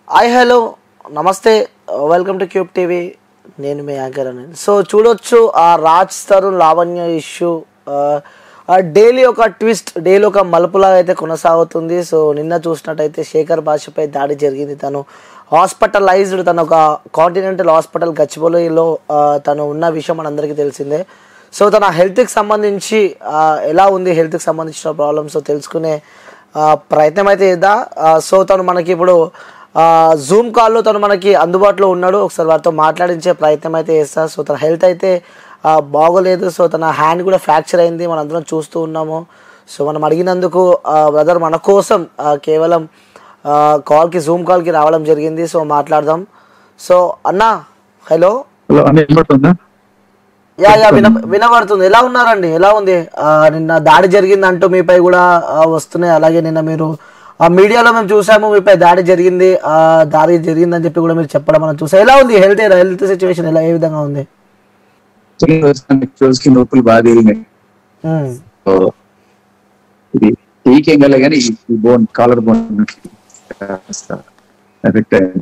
Hi hello నమస్తే welcome to cube TV నేను మీ యాంకర్ అని సో చూడొచ్చు ఆ రాజ్ తరుణ్ లావణ్య ఇష్యూ డైలీ ఒక ట్విస్ట్ డైలీ ఒక మలుపులాగా అయితే కొనసాగుతుంది సో నిన్న చూసినట్టయితే శేఖర్ భాషపై దాడి జరిగింది తను హాస్పిటలైజ్డ్ తను ఒక కాంటినెంటల్ హాస్పిటల్ గచ్చిబౌలిలో ఆ, తను ఉన్న విషయం మనందరికీ తెలిసిందే సో తన హెల్త్కి సంబంధించి ఆ, ఎలా ఉంది హెల్త్కి సంబంధించిన ప్రాబ్లమ్స్ తెలుసుకునే ఆ, ప్రయత్నం అయితే చేద్దా ఆ, సో తను మనకి ఇప్పుడు జూమ్ కాల్లో తను మనకి అందుబాటులో ఉన్నాడు ఒకసారి వారితో మాట్లాడించే ప్రయత్నం అయితే చేస్తా సో తన హెల్త్ అయితే ఆ, బాగోలేదు సో తన హ్యాండ్ కూడా ఫ్రాక్చర్ అయింది మనం అందరం చూస్తూ ఉన్నాము సో మనం అడిగినందుకు బ్రదర్ మన కోసం ఆ, కేవలం ఆ, కాల్కి జూమ్ కాల్కి రావడం జరిగింది సో మాట్లాడదాం సో అన్నా హలో హలో అన్న వినపడుతుందా యా యా విన వినబడుతుంది ఎలా ఉన్నారండి ఎలా ఉంది ఆ, నిన్న దాడి జరిగింది అంటూ మీపై కూడా ఆ, వస్తున్నాయి అలాగే నిన్న మీరు ఆ మీడియాలో మేము చూసాము మీపై దాడి జరిగింది ఆ దాడి జరిగిందని చెప్పి కూడా మీరు చెప్పడం మనం చూసాం ఎలా ఉంది హెల్త్ హెల్త్ సిచ్యువేషన్ ఎలా ఏ విధంగా ఉంది రోజుకి నొప్పులు బాగా తిరిగినాయి ఉమ్, సో ఇది టీకేం కలే కానీ ఈ బోన్ కాలర్ బోన్ ఎఫెక్ట్ అయింది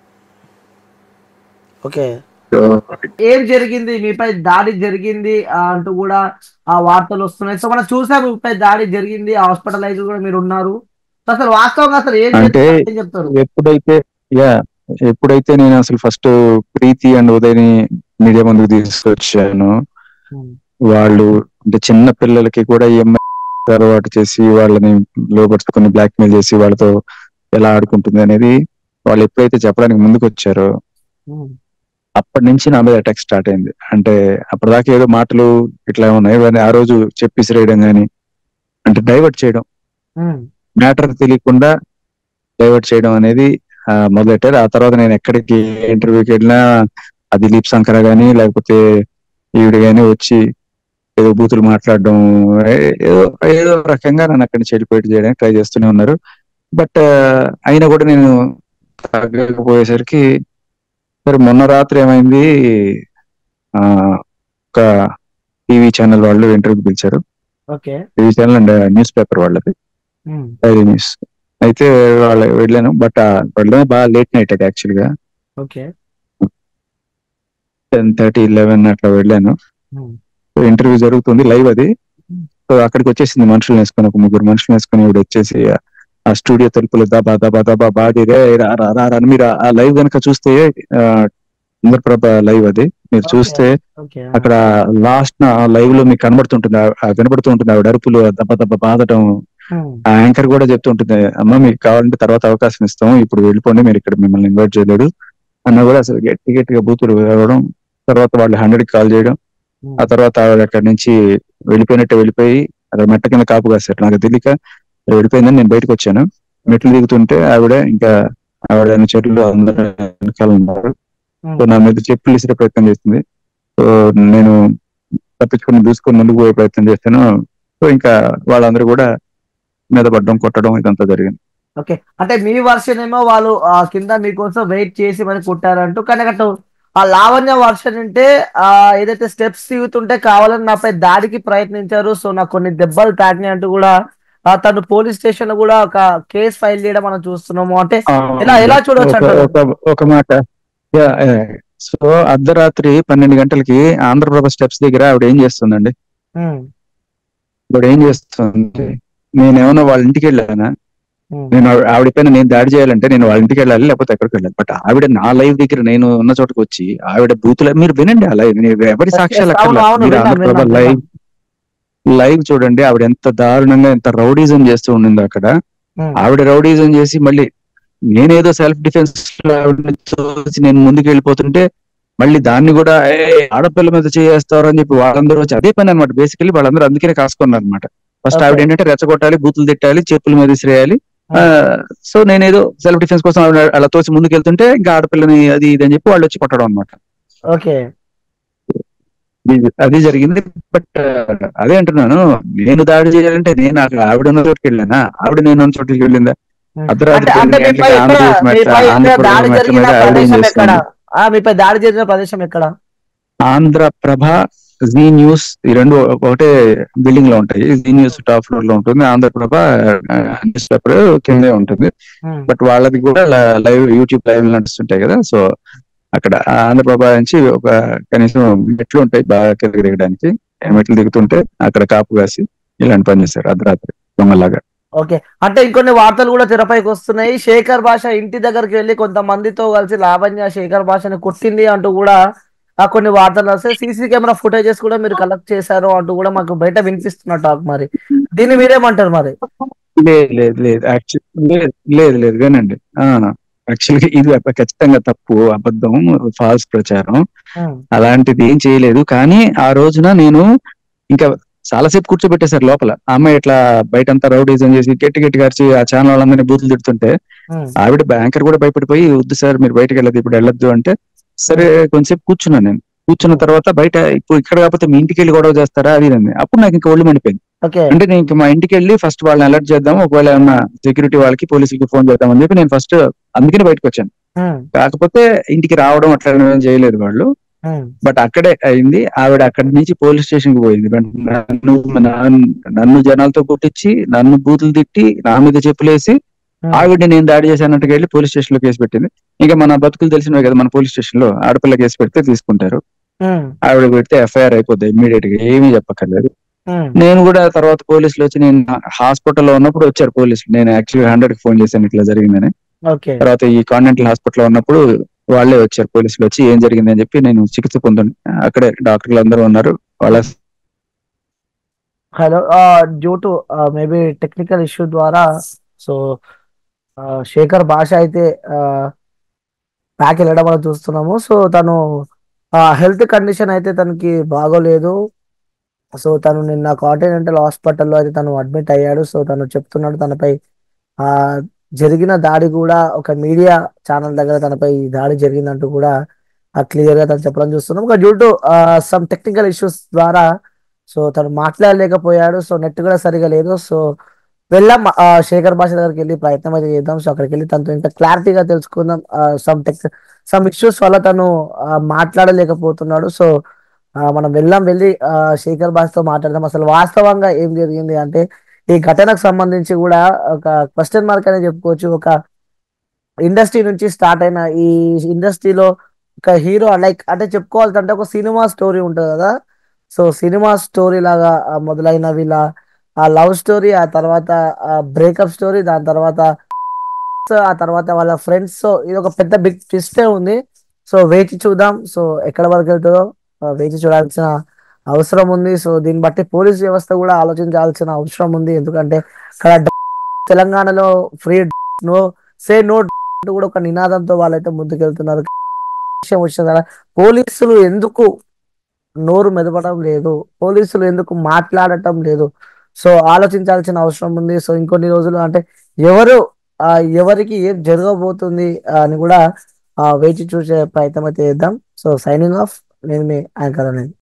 ఓకే సో ఏం జరిగింది మీపై దాడి జరిగింది ఆ, అంటూ కూడా ఆ వార్తలు వస్తున్నాయి సో మనం చూసాము మీపై దాడి జరిగింది హాస్పిటలైజ్ కూడా మీరు ఉన్నారు సో అసలు వాస్తవంగా అసలు ఏం అంటే జరిగింది? ఏం చెప్తారు ఎప్పుడైతే యా ఎప్పుడైతే నేను అసలు ఫస్ట్ ప్రీతి అండ్ ఉదయని మీడియా ముందుకు తీసుకొచ్చాను ఉమ్, వాళ్ళు అంటే చిన్న పిల్లలకి కూడా ఈఎంఐ అలవాటు చేసి వాళ్ళని లోపరుచుకొని బ్లాక్ మెయిల్ చేసి వాళ్ళతో ఎలా ఆడుకుంటుంది అనేది వాళ్ళు ఎప్పుడైతే చెప్పడానికి ముందుకు వచ్చారో ఉమ్, అప్పటి నుంచి నా మీద అటాక్ స్టార్ట్ అయింది అంటే అప్పటిదాకా ఏదో మాటలు ఇట్లా ఉన్నాయి కానీ ఆ రోజు చెప్పిసిరేయడం కానీ అంటే డైవర్ట్ చేయడం ఉమ్, మ్యాటర్ తెలియకుండా డైవర్ట్ చేయడం అనేది ఆ, మొదలెట్టారు ఆ తర్వాత నేను ఎక్కడికి ఇంటర్వ్యూకి వెళ్ళినా అది లీప్ శంకర గానీ లేకపోతే ఈవిడ గానీ వచ్చి ఏదో బూతులు మాట్లాడడం ఏ- ఏదో ఏదో రకంగా నన్ను అక్కడి నుంచి వెళ్ళిపోయి చేయడానికి ట్రై చేస్తూనే ఉన్నారు బట్ అయినా కూడా నేను తగ్గకపోయేసరికి సరే మొన్న రాత్రి ఏమైంది ఆ ఒక టీవీ ఛానల్ వాళ్ళు ఇంటర్వ్యూ పిలిచారు okay TV channel and news paper వాళ్ళది ఉమ్, డైరీ న్యూస్ అయితే వాళ్ళ వెళ్ళాను బట్ వెళ్ళడం బాగా లేట్ నైట్ అది యాక్చువల్ గా ఓకే టెన్ థర్టీ లెవెన్ అట్లా వెళ్ళాను ఉమ్, ఇంటర్వ్యూ జరుగుతుంది లైవ్ అది సో అక్కడికి వచ్చేసింది మనుషులు వేసుకొని ఒక ముగ్గురు మనుషులు వేసుకొని ఇప్పుడు వచ్చేసి ఆ- ఆ స్టూడియో తలుపులు దబా దబా దబా బాగా రే రా రా రా రా అని మీరు ఆ లైవ్ కనుక చూస్తే ఆ, ఇంద్రప్రభ లైవ్ అది మీరు Okay. చూస్తే ఓకే అక్కడ లాస్ట్ నా లైవ్ లో మీకు కనబడుతుంటుంది ఆ- ఆ వినబడుతూ ఉంటుంది ఆవిడ అరుపులు దెబ్బ దెబ్బ బాధటం ఉమ్, ఆ యాంకర్ కూడా చెప్తూ ఉంటుంది అమ్మ మీకు కావాలంటే తర్వాత అవకాశం ఇస్తాం ఇప్పుడు వెళ్ళిపోండి మీరు ఇక్కడ మిమ్మల్ని ఇన్వైట్ చేయలేడు అన్న కూడా అసలు గట్టి గట్టిగా బూతులు వేయడం తర్వాత వాళ్ళు హండ్రెడ్ కాల్ చేయడం ఉమ్, ఆ తర్వాత ఆవిడ అక్కడి నుంచి వెళ్ళిపోయినట్టే వెళ్ళిపోయి అక్కడ మెట్ట కింద కాపు కాశారు నాకు తెలియక వెళ్ళిపోయిందని నేను బయటకు వచ్చాను మెట్లు దిగుతుంటే ఆవిడ ఇంకా ఆవిడ చెట్లు అందరూ వెనకాల ఉన్నారు ఉమ్. సో నా మీద చెప్పులు ఇసే ప్రయత్నం చేస్తుంది సో నేను తప్పించుకొని దూసుకొని ముందుకు పోయే ప్రయత్నం చేస్తాను సో ఇంకా వాళ్ళందరూ కూడా మీద పడడం కొట్టడం ఇదంతా జరిగింది ఓకే అంటే మీ వర్షన్ ఏమో వాళ్ళు ఆ కింద మీకోసం వెయిట్ చేసి మరి కొట్టారంటూ కానీ అటు ఆ లావణ్య వర్షన్ అంటే ఆ ఏదైతే స్టెప్స్ దిగుతుంటే కావాలని నాపై దాడికి ప్రయత్నించారు సో నాకు కొన్ని దెబ్బలు తాకినాయి అంటూ కూడా ఆ, తను పోలీస్ స్టేషన్ లో కూడా ఒక కేసు ఫైల్ చేయడం మనం చూస్తున్నాము అంటే ఎలా ఎలా చూడొచ్చు ఒక- అంటారు ఒక- ఒక మాట యా, యా. సో అర్ధరాత్రి పన్నెండు గంటలకి ఆంధ్రప్రభ స్టెప్స్ దగ్గర ఆవిడ ఏం చేస్తుందండి ఉమ్, ఆవిడ ఏం చేస్తుంది నేనేమన్నా వాళ్ళ ఇంటికి వెళ్ళానా ఉమ్, నేను ఆవి- ఆవిడ పైన నేను దాడి చేయాలంటే నేను వాళ్ళ ఇంటికి వెళ్ళాలి లేకపోతే ఎక్కడికి వెళ్ళాలి బట్ ఆవిడ నా లైవ్ దగ్గర నేను ఉన్న చోటకి వచ్చి ఆవిడ బూతుల మీరు వినండి ఆ లైవ్ మీరు ఎవరి సాక్ష్యాలు అవును, అక్కర్లేదు అవును, మీరు విన్నాం, ఆంధ్రప్రభ విన్నాం, లైవ్ లైవ్ చూడండి ఆవిడ ఎంత దారుణంగా ఎంత రౌడీజం చేస్తూ ఉండింది అక్కడ ఉమ్, ఆవిడ రౌడీజం చేసి మళ్ళీ నేనేదో సెల్ఫ్ డిఫెన్స్ లో ఆవిడని చూసి నేను ముందుకు వెళ్ళిపోతుంటే మళ్ళీ దాన్ని కూడా "ఏ, ఆడపిల్ల మీద చేస్తారు అని చెప్పి వాళ్ళందరూ వచ్చి అదే పని అనమాట బేసికలీ వాళ్ళందరూ అందుకనే కాసుకున్నారు అనమాట ఫస్ట్ Okay. ఆవిడ ఏంటంటే రెచ్చగొట్టాలి బూతులు తిట్టాలి చెప్పుల మీద విసిరేయాలి సో నేనేదో సెల్ఫ్ డిఫెన్స్ కోసం ఆవిడ అలా తోసి ముందుకు వెళ్తుంటే ఇంకా ఆడపిల్లని అది ఇది అని చెప్పి వాళ్ళు వచ్చి కొట్టడం అనమాట ఓకే అది జరిగింది బట్ అదే అంటున్నాను నేను దాడి చేయాలంటే నేను అక్కడ ఆవిడ ఉన్న చోటుకి వెళ్ళానా ఆవిడ నేను ఉన్న చోటుకి వెళ్ళిందా ఉమ్. అర్ధరాత్రి అంటే అంటే పన్నెండు మీపై గంటలకి ఎక్కడ- ఆంధ్రప్రదేశ్ మెట్ల- మీపై ఎక్కడ ఆంధ్రప్రదేశ్ దాడి మెట్ల జరిగిన మీద ఆవిడ ఏం ప్రదేశం ఎక్కడ చేస్తుంది? ఆ మీపై దాడి జరిగిన ప్రదేశం ఎక్కడ ఆంధ్రప్రభ జీ న్యూస్ ఈ రెండు ఒకటే బిల్డింగ్ లో ఉంటాయి జీ న్యూస్ టాప్ ఫ్లోర్ లో ఉంటుంది ఆంధ్రప్రభ న్యూస్ పేపర్ కిందే ఉంటుంది ఉమ్, బట్ వాళ్ళది కూడా లైవ్ యూట్యూబ్ లైవ్ నడుస్తుంటాయి కదా సో అక్కడ ఆ ఆంధ్రప్రభ నుంచి ఒక కనీసం మెట్లు ఉంటాయి బాగా కిందకి దిగడానికి మెట్లు దిగుతుంటే అక్కడ కాపు కాసి ఇలాంటి పని చేశారు అర్ధరాత్రి దొంగలాగా ఓకే అంటే ఇంకొన్ని వార్తలు కూడా తెరపైకి వస్తున్నాయి శేఖర్ భాష ఇంటి దగ్గరికి వెళ్ళి కొంతమందితో కలిసి లావణ్య శేఖర్ భాషని కొట్టింది అంటూ కూడా ఆ కొన్ని వార్తలు వస్తాయి సీసీ కెమెరా ఫుటేజెస్ కూడా మీరు కలెక్ట్ చేశారు అంటూ కూడా మాకు బయట వినిపిస్తున్న టాక్ మరి దీన్ని మీరేమంటారు మరి లేదు లేదు లేదు యాక్చువల్ లేదు లేదు లేదు వినండి యాక్చువల్గా ఇది అబ్బ- ఖచ్చితంగా తప్పు అబద్ధం ఫాల్స్ ప్రచారం ఉమ్, అలాంటిది ఏం చేయలేదు కానీ ఆ రోజున నేను ఇంకా చాలాసేపు కూర్చోబెట్టేశారు లోపల ఆ అమ్మాయి ఇట్లా బయట అంతా రౌడీజం చేసి గట్టి గట్టిగా అరిచి ఆ ఛానల్ వాళ్ళందరినీ బూతులు తిడుతుంటే ఉమ్, ఆవిడ బ్యాంకర్ కూడా భయపడిపోయి వద్దు సార్ మీరు బయటకు వెళ్ళదు ఇప్పుడు వెళ్ళొద్దు అంటే సరే కొంచెంసేపు కూర్చున్నాను నేను కూర్చున్న తర్వాత బయట ఇప్పుడు ఇక్కడ కాకపోతే మీ ఇంటికి వెళ్ళి గొడవ చేస్తారా అది ఇది అంది. అప్పుడు నాకు ఇంకా ఒళ్ళు మండిపోయింది ఓకే అంటే నేను ఇంక మా ఇంటికి వెళ్ళి ఫస్ట్ వాళ్ళని అలర్ట్ చేద్దాం ఒకవేళ ఏమన్నా సెక్యూరిటీ వాళ్ళకి పోలీసులకి ఫోన్ చేద్దాం అని చెప్పి నేను ఫస్ట్ అందుకని బయటకు వచ్చాను ఉమ్, కాకపోతే ఇంటికి రావడం అట్లా ఏం చేయలేదు వాళ్ళు ఉమ్, బట్ అక్కడే అయింది ఆవిడ అక్కడి నుంచి పోలీస్ స్టేషన్ కి పోయింది బట్ నన్ను నన్ను- నన్ను జనాలతో కొట్టించి నన్ను బూతులు తిట్టి నా మీద చెప్పులేసి ఉమ్, ఆవిడ నేను దాడి చేశానంటూ వెళ్ళి పోలీస్ స్టేషన్ లో కేసు పెట్టింది ఇంకా మన బతుకులు తెలిసినవి కదా మన పోలీస్ స్టేషన్ లో ఆడపిల్ల కేసు పెడితే తీసుకుంటారు ఉమ్, ఆవిడ పెడితే ఎఫ్ఐఆర్ అయిపోద్ది ఇమ్మీడియట్ గా ఏమీ చెప్పక్కర్లేదు ఉమ్, నేను కూడా తర్వాత పోలీసులు వచ్చి నేను హాస్పిటల్లో ఉన్నప్పుడు వచ్చారు పోలీసులు నేను యాక్చువల్లీ హండ్రెడ్ కి ఫోన్ చేశాను ఇట్లా జరిగిందని ఓకే తర్వాత ఈ కాన్వెంటల్ హాస్పిటల్ ఉన్నప్పుడు వాళ్ళే వచ్చారు పోలీసులు వచ్చి ఏం జరిగింది అని చెప్పి నేను చికిత్స పొందాను అక్కడే డాక్టర్లు అందరూ ఉన్నారు వాళ్ళ hello due to maybe technical issue ద్వారా సో శేఖర్ భాష అయితే బ్యాక్ వెళ్ళడం మనం చూస్తున్నాము సో తను హెల్త్ కండిషన్ అయితే తనకి బాగోలేదు సో తను నిన్న కాంటినెంటల్ హాస్పిటల్లో అయితే తను అడ్మిట్ అయ్యాడు సో తను చెప్తున్నాడు తనపై ఆ జరిగిన దాడి కూడా ఒక మీడియా ఛానల్ దగ్గర తనపై ఈ దాడి జరిగిందంటూ కూడా క్లియర్ గా తను చెప్పడం చూస్తున్నాం ఒక due to some technical issues ద్వారా సో తను మాట్లాడలేకపోయాడు సో నెట్ కూడా సరిగా లేదు సో వెళ్ళాం ఆ, శేఖర్ భాష దగ్గరికి వెళ్ళి ప్రయత్నం అయితే చేద్దాం సో అక్కడికి వెళ్ళి తనతో ఇంకా క్లారిటీగా తెలుసుకుందాం సమ్ టెక్ సమ్ ఇష్యూస్ వల్ల తను ఆ, మాట్లాడలేకపోతున్నాడు సో ఆ, మనం వెళ్ళాం వెళ్ళి ఆ, శేఖర్ భాషతో మాట్లాడదాం అసలు వాస్తవంగా ఏం జరిగింది అంటే ఈ ఘటనకు సంబంధించి కూడా ఒక క్వశ్చన్ మార్క్ అనే చెప్పుకోవచ్చు ఒక ఇండస్ట్రీ నుంచి స్టార్ట్ అయిన ఈ ఇండస్ట్రీలో ఒక హీరో లైక్ అంటే చెప్పుకోవాలంటే ఒక సినిమా స్టోరీ ఉంటుంది కదా సో సినిమా స్టోరీ లాగా ఆ, మొదలైన వీళ్ళ ఆ లవ్ స్టోరీ ఆ తర్వాత బ్రేకప్ స్టోరీ దాని తర్వాత సో ఆ తర్వాత వాళ్ళ ఫ్రెండ్స్ సో ఇది ఒక పెద్ద బిగ్ ట్విస్టే ఉంది సో వేచి చూద్దాం సో ఎక్కడ వరకు వెళ్తుందో ఆ, వేచి చూడాల్సిన అవసరం ఉంది సో దీన్ని బట్టి పోలీస్ వ్యవస్థ కూడా ఆలోచించాల్సిన అవసరం ఉంది ఎందుకంటే ఇక్కడ తెలంగాణలో ఫ్రీ నో సే నో కూడా ఒక నినాదంతో వాళ్ళైతే ముందుకెళ్తున్నారు విషయం వచ్చిన కదా పోలీసులు ఎందుకు నోరు మెదపడం లేదు పోలీసులు ఎందుకు మాట్లాడటం లేదు సో ఆలోచించాల్సిన అవసరం ఉంది సో ఇంకొన్ని రోజులు అంటే ఎవరు ఆ, ఎవరికి ఏం జరగబోతుంది అని కూడా ఆ, వేచి చూసే ప్రయత్నం అయితే చేద్దాం సో సైనింగ్ ఆఫ్ నేను మీ యాంకర్ అనేది